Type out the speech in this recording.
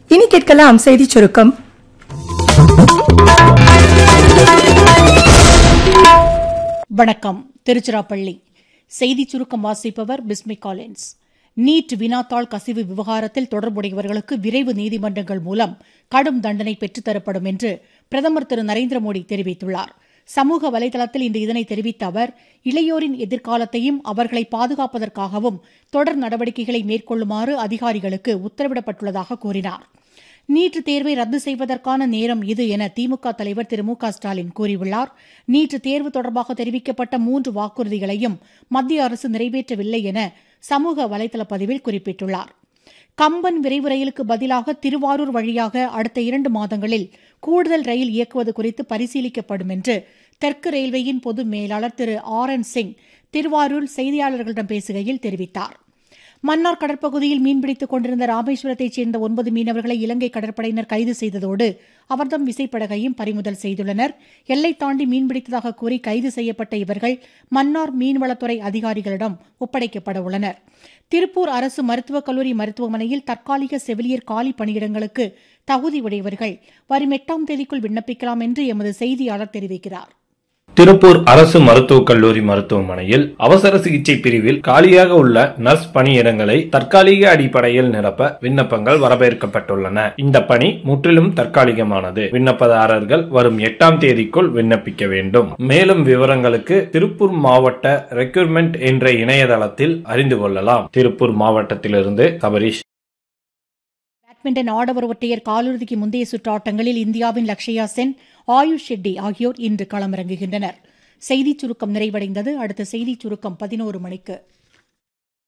இனி கேட்கலாம் செய்தி சுருக்கம் வணக்கம் திருச்சிராப்பள்ளி செய்திச் சுருக்கம் வாசிப்பவர் பிஸ்மி காலின்ஸ் நீட் வினாத்தாள் கசிவு விவகாரத்தில் தொடர்புடையவர்களுக்கு விரைவு நீதிமன்றங்கள் மூலம் கடும் தண்டனை பெற்றுத்தரப்படும் என்று பிரதமர் திரு நரேந்திர மோடி தெரிவித்துள்ளார் சமூக வலைதளத்தில் இன்று இதனை தெரிவித்த அவர் இளையோரின் எதிர்காலத்தையும் அவர்களை பாதுகாப்பதற்காகவும் தொடர் நடவடிக்கைகளை மேற்கொள்ளுமாறு அதிகாரிகளுக்கு உத்தரவிடப்பட்டுள்ளதாக கூறினார் நீட் தேர்வை ரத்து செய்வதற்கான நேரம் இது என திமுக தலைவர் திரு மு க ஸ்டாலின் கூறியுள்ளார் நீட் தேர்வு தொடர்பாக தெரிவிக்கப்பட்ட மூன்று வாக்குறுதிகளையும் மத்திய அரசு நிறைவேற்றவில்லை என சமூக வலைதள பதிவில் குறிப்பிட்டுள்ளார் கம்பன் விரைவு ரயிலுக்கு பதிலாக திருவாரூர் வழியாக அடுத்த இரண்டு மாதங்களில் கூடுதல் ரயில் இயக்குவது குறித்து பரிசீலிக்கப்படும் என்று தெற்கு ரயில்வேயின் பொது மேலாளர் திரு ஆர் என் சிங் திருவாரூர் செய்தியாளர்களிடம் பேசுகையில் தெரிவித்தார் மன்னார் கடற்பகுதியில் மீன்பிடித்துக் கொண்டிருந்த ராமேஸ்வரத்தைச் சேர்ந்த ஒன்பது மீனவர்களை இலங்கை கடற்படையினர் கைது செய்ததோடு அவர்தம் விசைப்படகையும் பறிமுதல் செய்துள்ளனர் எல்லை தாண்டி மீன்பிடித்ததாக கூறி கைது செய்யப்பட்ட இவர்கள் மன்னார் மீன்வளத்துறை அதிகாரிகளிடம் ஒப்படைக்கப்பட உள்ளனர் திருப்பூர் அரசு மருத்துவக் கல்லூரி மருத்துவமனையில் தற்காலிக செவிலியர் காலி பணியிடங்களுக்கு தகுதி உடையவர்கள் வரும் எட்டாம் தேதிக்குள் விண்ணப்பிக்கலாம் என்று எமது செய்தியாளர் தெரிவிக்கிறார் திருப்பூர் அரசு மருத்துவக் கல்லூரி மருத்துவமனையில் அவசர சிகிச்சை பிரிவில் காலியாக உள்ள நர்ஸ் பணியிடங்களை தற்காலிக அடிப்படையில் நிரப்ப விண்ணப்பங்கள் வரவேற்கப்பட்டுள்ளன இந்த பணி முற்றிலும் தற்காலிகமானது விண்ணப்பதாரர்கள் வரும் எட்டாம் தேதிக்குள் விண்ணப்பிக்க வேண்டும் மேலும் விவரங்களுக்கு திருப்பூர் மாவட்ட ரெக்ரூட்மெண்ட் என்ற இணையதளத்தில் அறிந்து கொள்ளலாம் திருப்பூர் மாவட்டத்திலிருந்து சபரீஷ் பேட்மிண்டன் ஆடவர் ஒற்றையர் காலிறுதிக்கு முந்தைய சுற்று ஆட்டங்களில் இந்தியாவின் லக்ஷயா சென் ஆயுஷ் ஷெட்டி ஆகியோர் இன்று களமிறங்குகின்றனர் செய்திச் சுருக்கம் நிறைவடைந்தது அடுத்த செய்திச் சுருக்கம் பதினோரு மணிக்கு